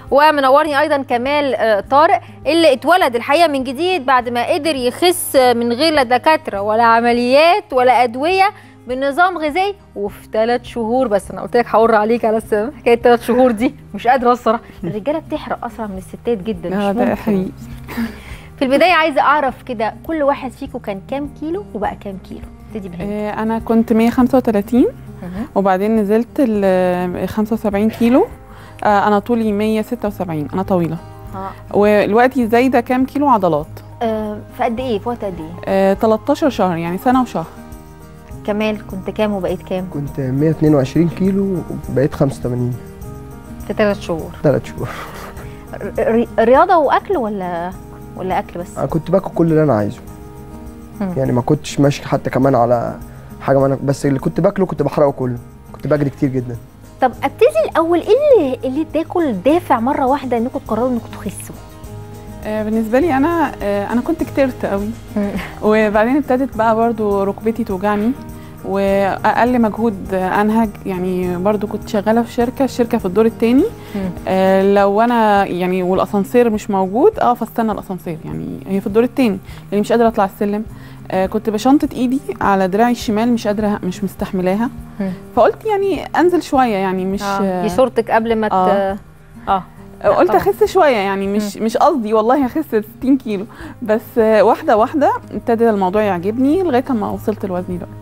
ومنورني ايضا كمال آه، طارق اللي اتولد الحقيقه من جديد بعد ما قدر يخس من غير لا دكاتره ولا عمليات ولا ادويه بنظام غذائي وفي ثلاث شهور بس انا قلت لك هقر عليك على الس- حكايه ثلاث شهور دي مش قادره الصراحه الرجاله بتحرق اسرع من الستات جدا اه مش ده ممكن. حقيقي في البدايه عايزه اعرف كده كل واحد فيكم كان كام كيلو وبقى كام كيلو ابتدي بهند آه، انا كنت 135 مهم. وبعدين نزلت ل 75 كيلو آه، انا طولي 176 انا طويله اه ودلوقتي زايده كام كيلو عضلات آه، في قد ايه في وقت قد ايه آه، 13 شهر يعني سنه وشهر كمال كنت كام وبقيت كام كنت 122 كيلو وبقيت 85 في ثلاث شهور ثلاث شهور ر- ر- رياضه واكل ولا ولا اكل بس انا كنت باكل كل اللي انا عايزه مم. يعني ما كنتش ماشي حتى كمان على حاجه ما أنا بس اللي كنت باكله كنت بحرقه كله كنت بجري كتير جدا طب ابتدي الاول ايه اللي اللي اداكوا الدافع مره واحده انكم تقرروا انكم تخسوا آه، بالنسبه لي انا آه، انا كنت كترت قوي وبعدين ابتدت بقى برضو ركبتي توجعني واقل مجهود آه، انهج يعني برضو كنت شغاله في شركه الشركه في الدور الثاني مم. آه لو انا يعني والاسانسير مش موجود اه فاستنى الاسانسير يعني هي في الدور الثاني لاني مش قادره اطلع السلم آه كنت بشنطه ايدي على دراعي الشمال مش قادره مش مستحملاها مم. فقلت يعني انزل شويه يعني مش آه. دي صورتك قبل ما ت... آه. اه قلت طبعاً. اخس شويه يعني مش مش قصدي والله هخس 60 كيلو بس آه، واحده واحده ابتدى الموضوع يعجبني لغايه ما وصلت لوزني دلوقتي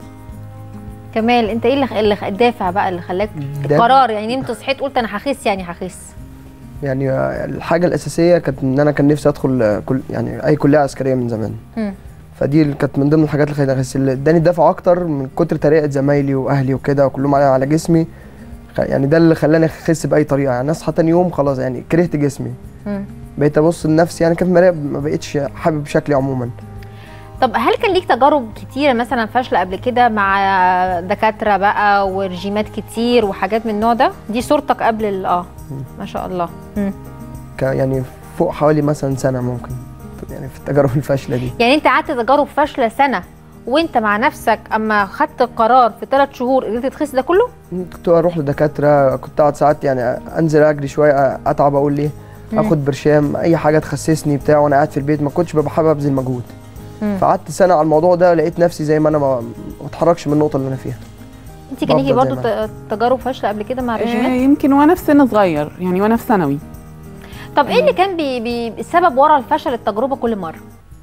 كمال انت ايه اللي خ- اللي خ- الدافع بقى اللي خلاك ده- قرار يعني انت صحيت قلت انا هخس يعني هخس يعني الحاجه الاساسيه كانت ان انا كان نفسي ادخل كل يعني اي كليه عسكريه من زمان مم. فدي اللي كانت من ضمن الحاجات اللي خلتني اخس اللي اداني الدفع اكتر من كتر تريقه زمايلي واهلي وكده وكلهم على على جسمي خ- يعني ده اللي خلاني اخس باي طريقه يعني اصحى تاني يوم خلاص يعني كرهت جسمي مم. بقيت ابص لنفسي يعني كانت مرايه ما بقتش حابب شكلي عموما طب هل كان ليك تجارب كتيره مثلا فاشله قبل كده مع دكاتره بقى ورجيمات كتير وحاجات من النوع ده دي صورتك قبل ال- اه ما شاء الله مم. ك- يعني فوق حوالي مثلا سنه ممكن يعني في التجارب الفاشله دي يعني انت قعدت تجارب فاشله سنه وانت مع نفسك اما خدت القرار في ثلاث شهور قدرت تخس ده كله كنت اروح لدكاتره كنت اقعد ساعات يعني انزل اجري شويه اتعب اقول ليه مم. اخد برشام اي حاجه تخسسني بتاع وانا قاعد في البيت ما كنتش ببقى حابب ابذل مجهود مم. فقعدت سنه على الموضوع ده لقيت نفسي زي ما انا ما ما اتحركش من النقطه اللي انا فيها انت كان ليكي بفضل برضه زي ت- تجارب فاشله قبل كده مع آه الرجيمات يمكن وانا في سن صغير يعني وانا في ثانوي طب ايه اللي كان بي بي السبب ورا الفشل التجربه كل مره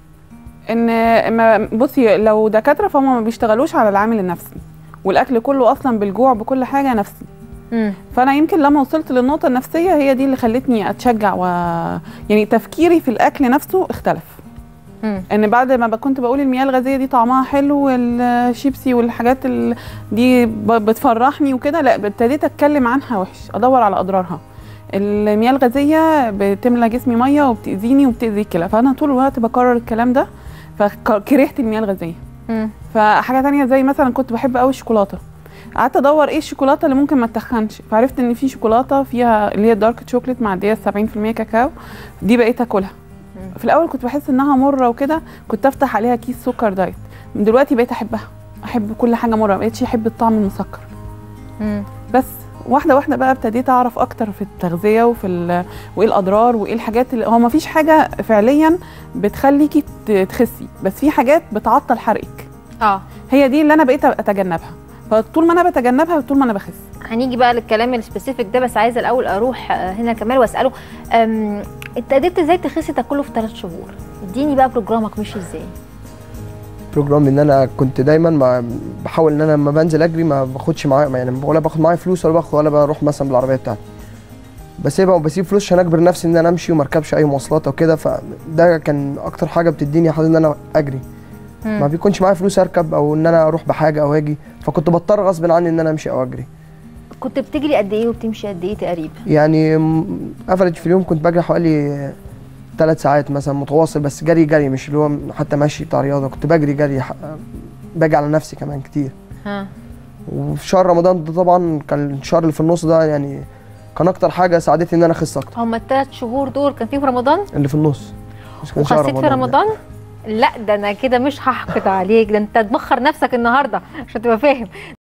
ان ما بصي لو دكاتره فهم ما بيشتغلوش على العامل النفسي والاكل كله اصلا بالجوع بكل حاجه نفسي مم. فانا يمكن لما وصلت للنقطه النفسيه هي دي اللي خلتني اتشجع و يعني تفكيري في الاكل نفسه اختلف مم. ان بعد ما كنت بقول المياه الغازيه دي طعمها حلو والشيبسي والحاجات ال... دي ب- بتفرحني وكده لا ابتديت اتكلم عنها وحش ادور على اضرارها المياه الغازيه بتملى جسمي ميه وبتاذيني وبتاذي الكلى فانا طول الوقت بكرر الكلام ده فكرهت المياه الغازيه مم. فحاجه تانية زي مثلا كنت بحب قوي الشوكولاته قعدت ادور ايه الشوكولاته اللي ممكن ما تتخنش فعرفت ان في شوكولاته فيها اللي هي دارك شوكليت معديه 70% كاكاو دي بقيت اكلها مم. في الاول كنت بحس انها مره وكده كنت افتح عليها كيس سكر دايت من دلوقتي بقيت احبها احب كل حاجه مره ما بقتش احب الطعم المسكر مم. بس واحده واحده بقى ابتديت اعرف اكتر في التغذيه وفي ال- وايه الاضرار وايه الحاجات اللي هو ما فيش حاجه فعليا بتخليكي ت- تخسي بس في حاجات بتعطل حرقك اه هي دي اللي انا بقيت اتجنبها فطول ما انا بتجنبها طول ما انا بخس هنيجي بقى للكلام السبيسيفيك ده بس عايزه الاول اروح آه، هنا كمال واساله أم، انت قدرت ازاي تخسي ده كله في ثلاث شهور اديني بقى بروجرامك مشي ازاي بروجرام ان انا كنت دايما ما بحاول ان انا لما بنزل اجري ما باخدش معايا يعني ولا باخد معايا فلوس ولا باخد ولا بروح مثلا بالعربيه بتاعتي بسيبها وبسيب فلوس عشان اجبر نفسي ان انا امشي وما اركبش اي مواصلات او كده فده كان اكتر حاجه بتديني حظ ان انا اجري ما بيكونش معايا فلوس اركب او ان انا اروح بحاجه او اجي فكنت بضطر غصب عني ان انا امشي او اجري كنت بتجري قد ايه وبتمشي قد ايه تقريبا يعني افرج في اليوم كنت بجري حوالي ثلاث ساعات مثلا متواصل بس جري جري مش اللي هو حتى ماشي بتاع رياضه كنت بجري جري ح- باجي على نفسي كمان كتير ها وفي شهر رمضان ده طبعا كان الشهر اللي في النص ده يعني كان اكتر حاجه ساعدتني ان انا اخس اكتر هما الثلاث شهور دول كان فيهم رمضان اللي في النص مش كان شهر وخسيت في ده. رمضان لا ده انا كده مش هحقد عليك ده انت تبخر نفسك النهارده عشان تبقى فاهم